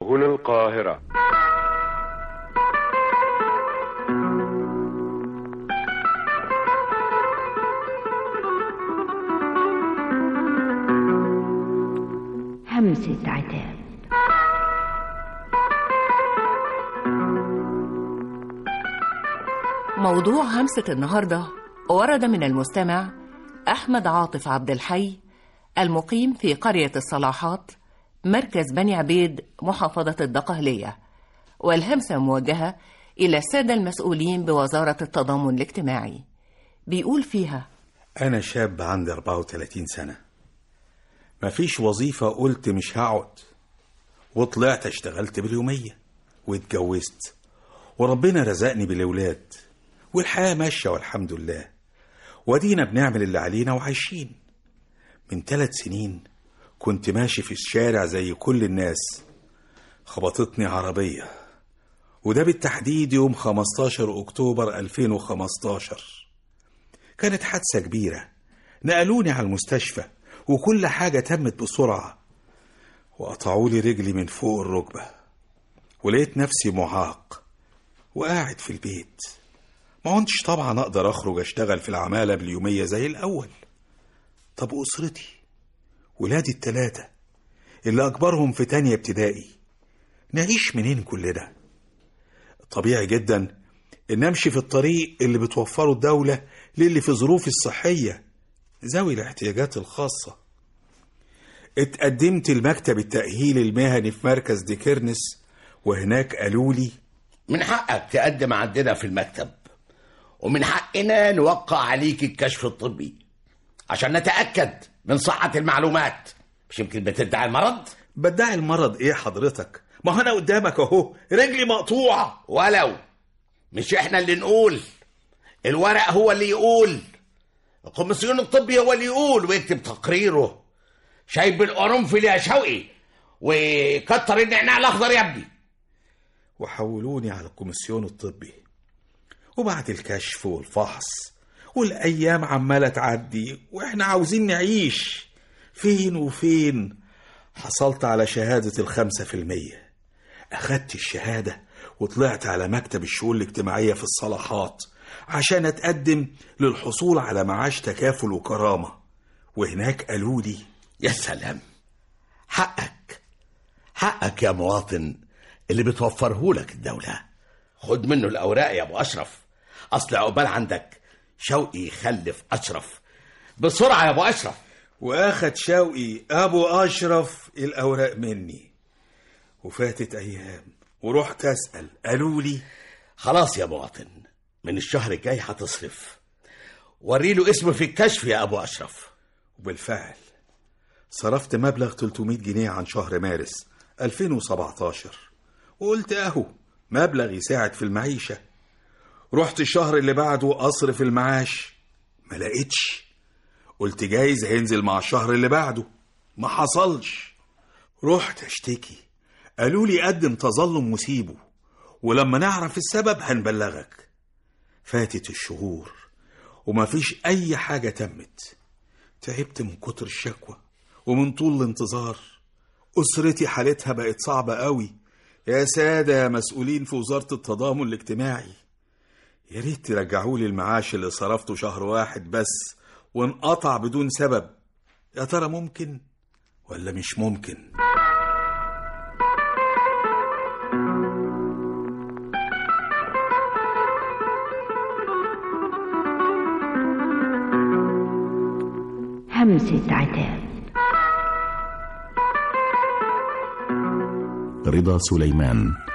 هنا القاهرة همسة عتاب موضوع همسة النهاردة ورد من المستمع أحمد عاطف عبد الحي المقيم في قرية الصلاحات مركز بني عبيد محافظة الدقهلية والهمسة موجهة إلى السادة المسؤولين بوزارة التضامن الاجتماعي بيقول فيها أنا شاب عندي 34 سنة مفيش وظيفة قلت مش هقعد وطلعت اشتغلت باليومية واتجوزت وربنا رزقني بالأولاد والحياة ماشية والحمد لله ودينا بنعمل اللي علينا وعايشين من ثلاث سنين كنت ماشي في الشارع زي كل الناس خبطتني عربية وده بالتحديد يوم 15 أكتوبر 2015 كانت حادثة كبيرة نقلوني على المستشفى وكل حاجة تمت بسرعة وقطعوا لي رجلي من فوق الركبة ولقيت نفسي معاق وقاعد في البيت ما كنتش طبعا أقدر أخرج أشتغل في العمالة باليومية زي الأول طب أسرتي ولادي التلاتة اللي أكبرهم في تانية ابتدائي نعيش منين كل ده طبيعي جدا إن أمشي في الطريق اللي بتوفره الدولة للي في ظروفي الصحية ذوي الاحتياجات الخاصة اتقدمت لمكتب التأهيل المهني في مركز ديكيرنس وهناك قالوا لي من حقك تقدم عندنا في المكتب ومن حقنا نوقع عليك الكشف الطبي عشان نتأكد من صحة المعلومات مش يمكن بتدعي المرض بدعي المرض ايه حضرتك ما هو انا قدامك اهو رجلي مقطوعة ولو مش احنا اللي نقول الورق هو اللي يقول الكوميسيون الطبي هو اللي يقول ويكتب تقريره شايب بالقرنفل يا شوقي وكتر النعناع الاخضر يا ابني وحولوني على الكوميسيون الطبي وبعد الكشف والفحص والأيام عمالة تعدي وإحنا عاوزين نعيش فين وفين حصلت على شهادة الخمسة في المية أخدت الشهادة وطلعت على مكتب الشؤون الاجتماعية في الصلاحات عشان أتقدم للحصول على معاش تكافل وكرامة وهناك قالوا لي يا سلام حقك حقك يا مواطن اللي بتوفره لك الدولة خد منه الأوراق يا أبو أشرف أصل عقبال عندك شوقي يخلف أشرف بسرعة يا أبو أشرف واخد شوقي ابو اشرف الاوراق مني وفاتت ايام ورحت اسال قالوا لي خلاص يا مواطن من الشهر الجاي هتصرف وريله اسمه في الكشف يا أبو أشرف وبالفعل صرفت مبلغ 300 جنيه عن شهر مارس 2017 وقلت اهو مبلغ يساعد في المعيشة رحت الشهر اللي بعده أصرف المعاش ما لقيتش قلت جايز هينزل مع الشهر اللي بعده ما حصلش رحت اشتكي قالوا لي قدم تظلم وسيبه ولما نعرف السبب هنبلغك فاتت الشهور ومفيش أي حاجة تمت تعبت من كتر الشكوى ومن طول الانتظار أسرتي حالتها بقت صعبة قوي يا سادة يا مسؤولين في وزارة التضامن الاجتماعي يا ريت ترجعوا لي المعاش اللي صرفته شهر واحد بس وانقطع بدون سبب يا ترى ممكن ولا مش ممكن همسة عتاب رضا سليمان